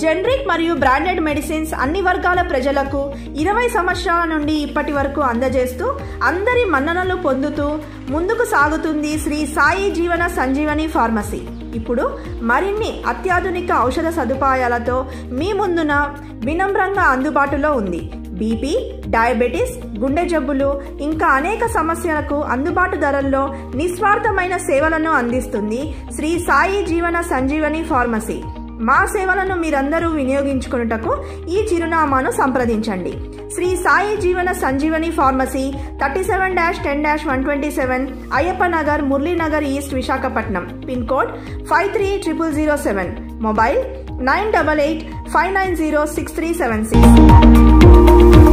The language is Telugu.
జనరిక్ మరియు బ్రాండెడ్ మెడిసిన్స్ అన్ని వర్గాల ప్రజలకు ఇరవై సంవత్సరాల నుండి ఇప్పటి వరకు అందజేస్తూ అందరి మన్ననలు పొందుతూ ముందుకు సాగుతుంది శ్రీ సాయి జీవన సంజీవని ఫార్మసీ ఇప్పుడు మరిన్ని అత్యాధునిక ఔషధ సదుపాయాలతో మీ ముందున వినమ్రంగా అందుబాటులో ఉంది బీపీ డయాబెటీస్ గుండె జబ్బులు ఇంకా అనేక సమస్యలకు అందుబాటు ధరల్లో నిస్వార్థమైన సేవలను అందిస్తుంది శ్రీ సాయి జీవన సంజీవని ఫార్మసీ మా సేవలను మీరందరూ వినియోగించుకున్నటకు ఈ చిరునామాను సంప్రదించండి Shri Sai Jeevana Sanjeevani pharmacy thirty seven dash ten dash one twenty seven Ayyappa Nagar Muralinagar east Visakhapatnam pin code five three triple zero seven mobile nine double eight five nine zero six three seven six